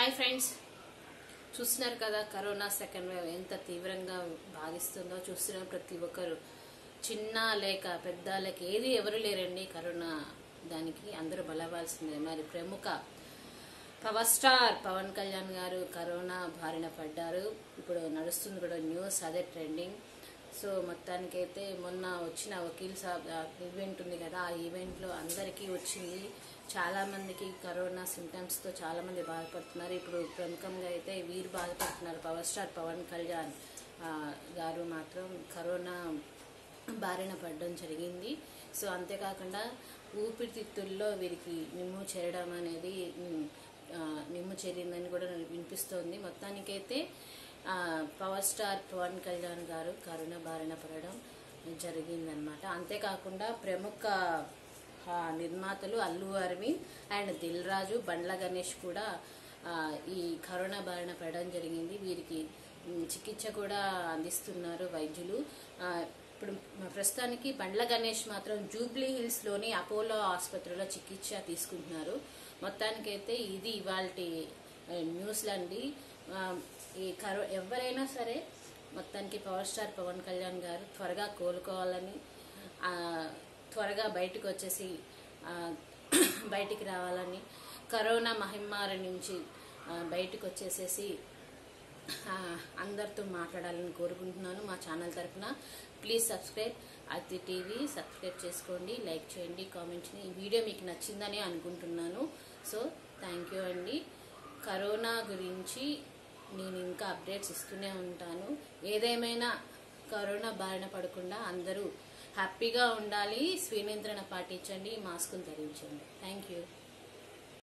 hi friends చూస్తున్నారు కదా corona second wave ఎంత తీవ్రంగా బాధిస్తుందో చూస్తున్నారు ప్రతి ఒక్కరు చిన్న లేక పెద్ద లేక ఏది ఎవరు లేరండి కరోనా దానికి అందరూ బలవాల్సిందే మరి ప్రముఖ పవర్ స్టార్ పవన్ కళ్యాణ్ గారు కరోనా బారిన పడ్డారు ఇప్పుడు నడుస్తుంది కూడా న్యూస్ అదే ట్రెండింగ్ సో మొత్తానికైతే మొన్న వచ్చిన వకీల్ సాబ్ ఈవెంట్ ఉంది కదా ఆ ఈవెంట్లో అందరికీ వచ్చింది చాలా మందికి కరోనా సిమ్టమ్స్తో చాలా మంది బాధపడుతున్నారు ఇప్పుడు ప్రముఖంగా అయితే వీరు బాధపడుతున్నారు పవర్ స్టార్ పవన్ కళ్యాణ్ ఆ, గారు మాత్రం కరోనా బారిన పడడం జరిగింది సో అంతేకాకుండా ఊపిరితిత్తుల్లో వీరికి నిమ్ము చేరడం అనేది ఉమ్, ఆ, నిమ్ము చేరిందని కూడా వినిపిస్తోంది మొత్తానికైతే ఆ, పవర్ స్టార్ పవన్ కళ్యాణ్ గారు కరోనా బారిన పడడం జరిగిందనమాట అంతేకాకుండా ప్రముఖ ఆ, నిర్మాతలు అల్లు అరవింద్ అండ్ దిల్ రాజు బండ్ల గణేష్ కూడా ఆ, ఈ కరోనా బారిన పడడం జరిగింది వీరికి ఉమ్, చికిత్స కూడా అందిస్తున్నారు వైద్యులు ఆ, ఇప్పుడు ప్రస్తుతానికి బండ్ల గణేష్ మాత్రం జూబ్లీ హిల్స్ లోని అపోలో ఆసుపత్రిలో చికిత్స తీసుకుంటున్నారు మొత్తానికైతే ఇది ఇవాళ న్యూస్లండి ఆ, ఈ కరో ఎవరైనా సరే మొత్తానికి పవర్ స్టార్ పవన్ కళ్యాణ్ గారు త్వరగా కోలుకోవాలని ఆ, త్వరగా బయటకు వచ్చేసి ఆ, బయటికి రావాలని కరోనా మహమ్మారి నుంచి ఆ, బయటకు వచ్చేసేసి ఆ, అందరితో మాట్లాడాలని కోరుకుంటున్నాను మా ఛానల్ తరఫున ప్లీజ్ సబ్స్క్రైబ్ అతి టీవీ సబ్స్క్రైబ్ చేసుకోండి లైక్ చేయండి కామెంట్ చేయండి ఈ వీడియో మీకు నచ్చిందని అనుకుంటున్నాను సో థ్యాంక్ యూ అండి కరోనా గురించి నేను ఇంకా అప్డేట్స్ ఇస్తూనే ఉంటాను ఏదేమైనా కరోనా బారిన పడకుండా అందరూ హ్యాపీగా ఉండాలి స్వీనియంత్రణ పాటించండి మాస్కులు ధరించండి థ్యాంక్ యూ